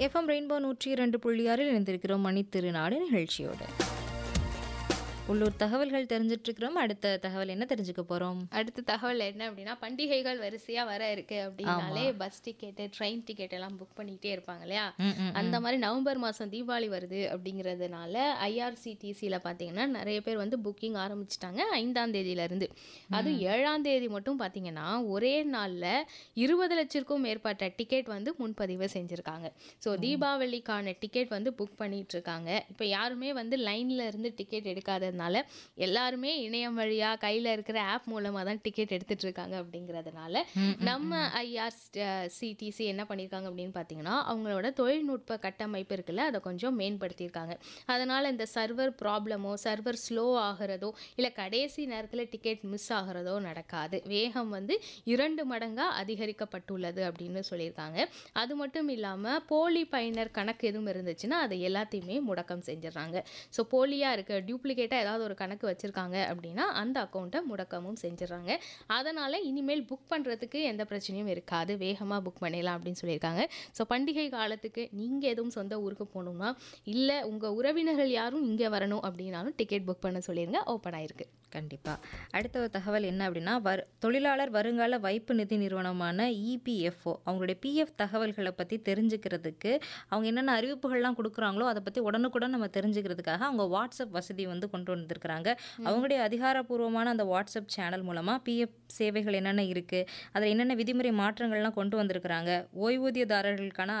FM rainbow நூற்றி இரண்டு புள்ளி ஆறில் இணைந்திருக்கிறோம் மணி திருநாடு நிகழ்ச்சியோடு உள்ளூர் தகவல்கள் தெரிஞ்சிட்டு இருக்கிறோம் அடுத்த தகவல் என்ன தெரிஞ்சுக்க போறோம் அடுத்த தகவல் என்ன அப்படின்னா பண்டிகைகள் வரிசையா வர இருக்கு அப்படின்னாலே பஸ் டிக்கெட் ட்ரெயின் டிக்கெட் எல்லாம் புக் பண்ணிக்கிட்டே இருப்பாங்க இல்லையா ம், ம், அந்த மாதிரி நவம்பர் மாசம் தீபாவளி வருது அப்படிங்கிறதுனால ஐஆர்சிடிசியில் பார்த்தீங்கன்னா நிறைய பேர் வந்து புக்கிங் ஆரம்பிச்சிட்டாங்க ஐந்தாம் தேதியில இருந்து அதுவும் ஏழாம் தேதி மட்டும் பார்த்தீங்கன்னா ஒரே நாள்ல இருபது லட்சத்துக்கும் மேற்பட்ட டிக்கெட் வந்து முன்பதிவு செஞ்சுருக்காங்க ஸோ தீபாவளிக்கான டிக்கெட் வந்து புக் பண்ணிட்டு இருக்காங்க இப்போ யாருமே வந்து லைன்ல இருந்து டிக்கெட் எடுக்காததுனால எல்லாருமே இணையம் வழியா கையில இருக்கிற ஆப் மூலமா தான் டிக்கெட் எடுத்துட்டு இருக்காங்க அப்படிங்கிறதுனால நம்ம ஐஆர் சிடிசி என்ன பண்ணியிருக்காங்க அப்படின்னு பார்த்தீங்கன்னா அவங்களோட தொழில்நுட்ப கட்டமைப்பு இருக்குல்ல அதை கொஞ்சம் மேம்படுத்தியிருக்காங்க அதனால இந்த சர்வர் ப்ராப்ளமோ சர்வர் ஸ்லோ ஆகிறதோ இல்லை கடைசி நேரத்தில் டிக்கெட் மிஸ் ஆகிறதோ நடக்காது வேகம் வந்து இரண்டு மடங்காக அதிகரிக்கப்பட்டுள்ளது அப்படின்னு சொல்லியிருக்காங்க அது மட்டும் இல்லாமல் போலி பயனர் கணக்கு எதுவும் இருந்துச்சுன்னா அதை எல்லாத்தையுமே முடக்கம் செஞ்சிடறாங்க ஸோ போலியாக இருக்க டியூப்ளிகேட்டாக ஏதாவது ஒரு கணக்கு வச்சுருக்காங்க அப்படின்னா அந்த அக்கௌண்ட்டை முடக்கமும் செஞ்சிடறாங்க அதனால் இனிமேல் புக் பண்ணுறதுக்கு எந்த பிரச்சனையும் இருக்காது வேகமாக புக் பண்ணிடலாம் அப்படின்னு சொல்லியிருக்காங்க ஸோ பண்டிகை காலத்துக்கு நீங்கள் எதுவும் சொந்த ஊருக்கு போகணும்னா இல்லை உங்கள் உறவினர்கள் யாரும் இங்கே வரணும் அப்படின்னாலும் டிக்கெட் புக் பண்ண சொல்லிடுங்க ஓப்பன் ஆயிருக்கு கண்டிப்பா அடுத்த ஒரு தகவல் என்ன அப்படின்னா வர் தொழிலாளர் வருங்கால வைப்பு நிதி நிறுவனமான இபிஎஃப்ஓ அவங்களுடைய பிஎஃப் தகவல்களை பற்றி தெரிஞ்சுக்கிறதுக்கு அவங்க என்னென்ன அறிவிப்புகள்லாம் கொடுக்குறாங்களோ அதை பற்றி உடனுக்குடன் நம்ம தெரிஞ்சுக்கிறதுக்காக அவங்க வாட்ஸ்அப் வசதி வந்து கொண்டு வந்திருக்கிறாங்க அவங்களுடைய அதிகாரப்பூர்வமான அந்த வாட்ஸ்அப் சேனல் மூலமாக பிஎஃப் சேவைகள் என்னென்ன இருக்குது அதில் என்னென்ன விதிமுறை மாற்றங்கள்லாம் கொண்டு வந்திருக்கிறாங்க ஓய்வூதியதாரர்களுக்கான